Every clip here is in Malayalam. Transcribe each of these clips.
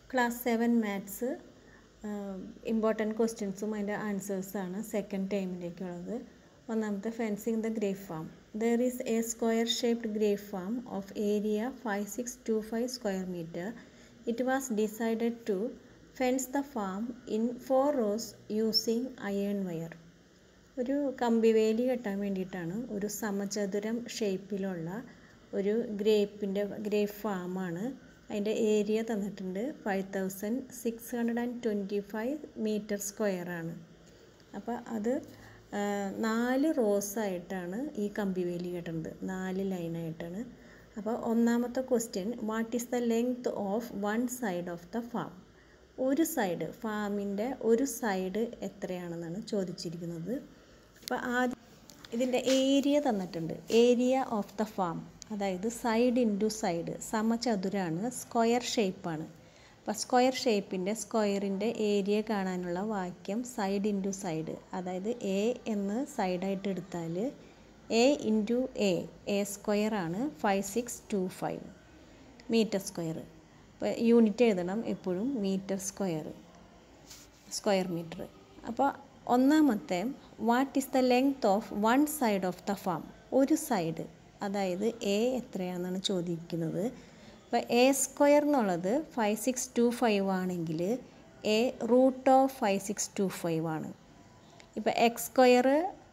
ക്ലാസ് സെവൻ മാത്സ് ഇമ്പോർട്ടൻറ്റ് ക്വസ്റ്റ്യൻസും അതിൻ്റെ ആൻസേഴ്സാണ് സെക്കൻഡ് ടൈമിലേക്കുള്ളത് ഒന്നാമത്തെ fencing the grape farm there is a square shaped grape farm of area five six two five square metre it was decided to fence the farm in four rows using iron wire ഒരു കമ്പിവേലി കെട്ടാൻ വേണ്ടിയിട്ടാണ് ഒരു സമചതുരം ഷേപ്പിലുള്ള ഒരു ഗ്രേപ്പിൻ്റെ ഗ്രേപ്പ് ഫാമാണ് അതിൻ്റെ ഏരിയ തന്നിട്ടുണ്ട് five thousand six hundred and twenty five metre സ്ക്വയറാണ് അപ്പോൾ അത് നാല് റോസായിട്ടാണ് ഈ കമ്പിവേലി കെട്ടുന്നത് നാല് ലൈനായിട്ടാണ് അപ്പോൾ ഒന്നാമത്തെ question what is the length of one side of the farm ഒരു സൈഡ് ഫാമിൻ്റെ ഒരു സൈഡ് എത്രയാണെന്നാണ് ചോദിച്ചിരിക്കുന്നത് അപ്പോൾ ആദ്യം ഇതിൻ്റെ ഏരിയ തന്നിട്ടുണ്ട് ഏരിയ ഓഫ് ദ ഫാം അതായത് സൈഡ് ഇൻറ്റു സൈഡ് സമചതുരാണ് സ്ക്വയർ ഷേപ്പാണ് അപ്പോൾ സ്ക്വയർ ഷേപ്പിൻ്റെ സ്ക്വയറിൻ്റെ ഏരിയ കാണാനുള്ള വാക്യം സൈഡ് ഇൻറ്റു സൈഡ് അതായത് എ എന്ന് സൈഡായിട്ട് എടുത്താൽ A into A A square ആണ് five six two five metre square അപ്പോൾ യൂണിറ്റ് എഴുതണം എപ്പോഴും മീറ്റർ സ്ക്വയർ സ്ക്വയർ മീറ്റർ അപ്പോൾ ഒന്നാമത്തെ what is the length of one side of the farm ഒരു സൈഡ് അതായത് എ എത്രയാണെന്നാണ് ചോദിക്കുന്നത് അപ്പോൾ എ സ്ക്വയർ എന്നുള്ളത് ഫൈവ് സിക്സ് ടു ഫൈവ് ആണെങ്കിൽ A root of five six two five ആണ് ഇപ്പോൾ x square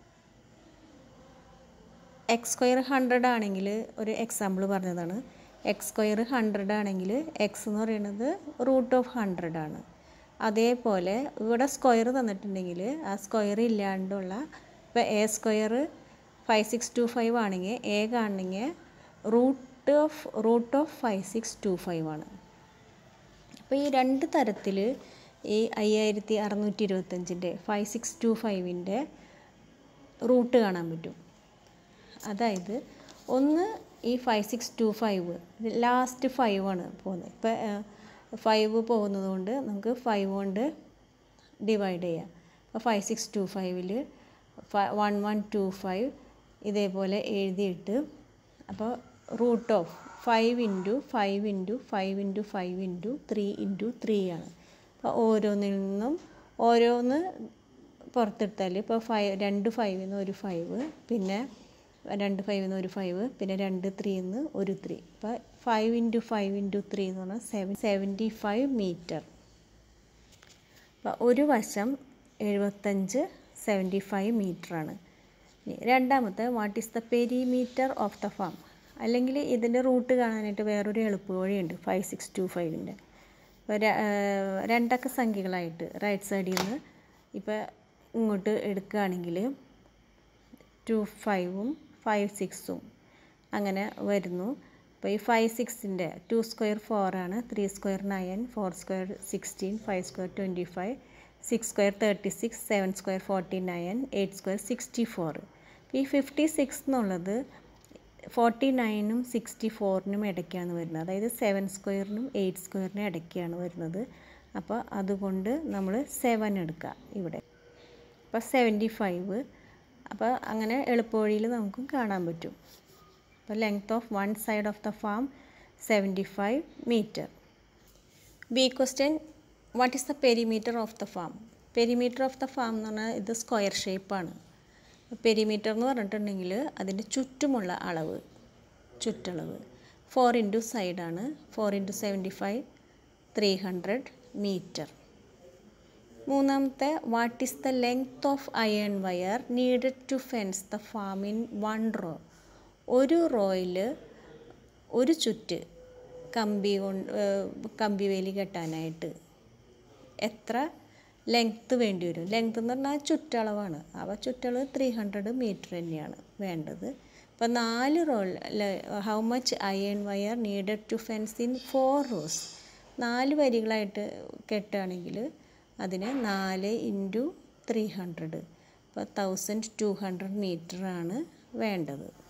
x square hundred ആണെങ്കിൽ ഒരു എക്സാമ്പിൾ പറഞ്ഞതാണ് എക്സ് സ്ക്വയർ ഹൺഡ്രഡ് ആണെങ്കിൽ എക്സ് എന്ന് പറയുന്നത് റൂട്ട് ഓഫ് ഹൺഡ്രഡ് ആണ് അതേപോലെ ഇവിടെ സ്ക്വയർ തന്നിട്ടുണ്ടെങ്കിൽ ആ സ്ക്വയർ ഇല്ലാണ്ടുള്ള ഇപ്പോൾ A square five six two five ആണെങ്കിൽ എ കാണണമെങ്കിൽ root of root of five six two five ആണ് അപ്പോൾ ഈ രണ്ട് തരത്തിൽ ഈ അയ്യായിരത്തി അറുന്നൂറ്റി ഇരുപത്തഞ്ചിൻ്റെ ഫൈവ് സിക്സ് ടു ഫൈവിൻ്റെ റൂട്ട് കാണാൻ പറ്റും അതായത് ഒന്ന് ഈ five six two five last five ആണ് പോകുന്നത് ഇപ്പോൾ ഫൈവ് പോകുന്നത് കൊണ്ട് നമുക്ക് ഫൈവ് കൊണ്ട് ഡിവൈഡ് ചെയ്യാം അപ്പോൾ ഫൈവ് സിക്സ് ടു ഫൈവിൽ വൺ വൺ ടു ഫൈവ് ഇതേപോലെ എഴുതിയിട്ട് അപ്പോൾ root of five into five into five into five into three into three ആണ് അപ്പോൾ ഓരോന്നിൽ നിന്നും ഓരോന്ന് പുറത്തെടുത്താൽ ഇപ്പോൾ ഫൈവ് രണ്ട് ഫൈവിൽ നിന്ന് ഒരു ഫൈവ് പിന്നെ രണ്ട് ഫൈവിൽ നിന്ന് ഒരു ഫൈവ് പിന്നെ രണ്ട് ത്രീയിൽ നിന്ന് ഒരു ത്രീ അപ്പോൾ five into five into three എന്ന് പറഞ്ഞാൽ സെവൻ സെവൻറ്റി ഫൈവ് മീറ്റർ അപ്പോൾ ഒരു വശം എഴുപത്തഞ്ച് സെവൻറ്റി ഫൈവ് മീറ്ററാണ് രണ്ടാമത്തെ what is the perimeter of the farm അല്ലെങ്കിൽ ഇതിൻ്റെ റൂട്ട് കാണാനായിട്ട് വേറൊരു എളുപ്പ വഴിയുണ്ട് ഫൈവ് സിക്സ് ടു ഫൈവിൻ്റെ ഇപ്പോൾ രണ്ടക്ക സംഖ്യകളായിട്ട് റൈറ്റ് സൈഡിൽ നിന്ന് ഇപ്പോൾ ഇങ്ങോട്ട് എടുക്കുകയാണെങ്കിൽ ടു ഫൈവും ഫൈവ് സിക്സും അങ്ങനെ വരുന്നു അപ്പോൾ ഈ ഫൈവ് സിക്സിൻ്റെ ടു സ്ക്വയർ ഫോറാണ് three square nine four square sixteen five square twenty five six square thirty six seven square forty nine eight square sixty four ഈ ഫിഫ്റ്റി സിക്സ് എന്നുള്ളത് ഫോർട്ടി നയനും സിക്സ്റ്റി ഫോറിനും ഇടയ്ക്കാണ് വരുന്നത് അതായത് സെവൻ സ്ക്വയറിനും എയ്റ്റ് സ്ക്വയറിനും ഇടയ്ക്കാണ് വരുന്നത് അപ്പോൾ അതുകൊണ്ട് നമ്മൾ സെവൻ എടുക്കുക ഇവിടെ അപ്പോൾ സെവൻറ്റി ഫൈവ് അപ്പോൾ അങ്ങനെ എളുപ്പവഴിയിൽ നമുക്കും കാണാൻ പറ്റും അപ്പോൾ length of one side of the farm seventy five metre B question what is the perimeter of the farm perimeter of the farm എന്ന് പറഞ്ഞാൽ ഇത് സ്ക്വയർ ഷേപ്പാണ് പെരിമീറ്റർ എന്ന് പറഞ്ഞിട്ടുണ്ടെങ്കിൽ അതിൻ്റെ ചുറ്റുമുള്ള അളവ് ചുറ്റളവ് ഫോർ ഇൻറ്റു സൈഡാണ് four into seventy five three hundred metre മൂന്നാമത്തെ what is the length of iron wire needed to fence the farm in one row ഒരു റോയിൽ ഒരു ചുറ്റ് കമ്പി കൊണ്ട് കമ്പി വേലി കെട്ടാനായിട്ട് എത്ര ലെങ്ത്ത് വേണ്ടി വരും ലെങ്ത്ത് എന്ന് പറഞ്ഞാൽ ചുറ്റളവാണ് അവ ചുറ്റളവ് ത്രീ ഹൺഡ്രഡ് മീറ്റർ തന്നെയാണ് വേണ്ടത് അപ്പോൾ നാല് row how much iron wire needed to fence in four rows നാല് വരികളായിട്ട് കെട്ടുകയാണെങ്കിൽ അതിന് നാല് ഇൻറ്റു ത്രീ ഹൺഡ്രഡ് അപ്പോൾ തൗസൻഡ് ടു ഹൺഡ്രഡ് മീറ്ററാണ് വേണ്ടത്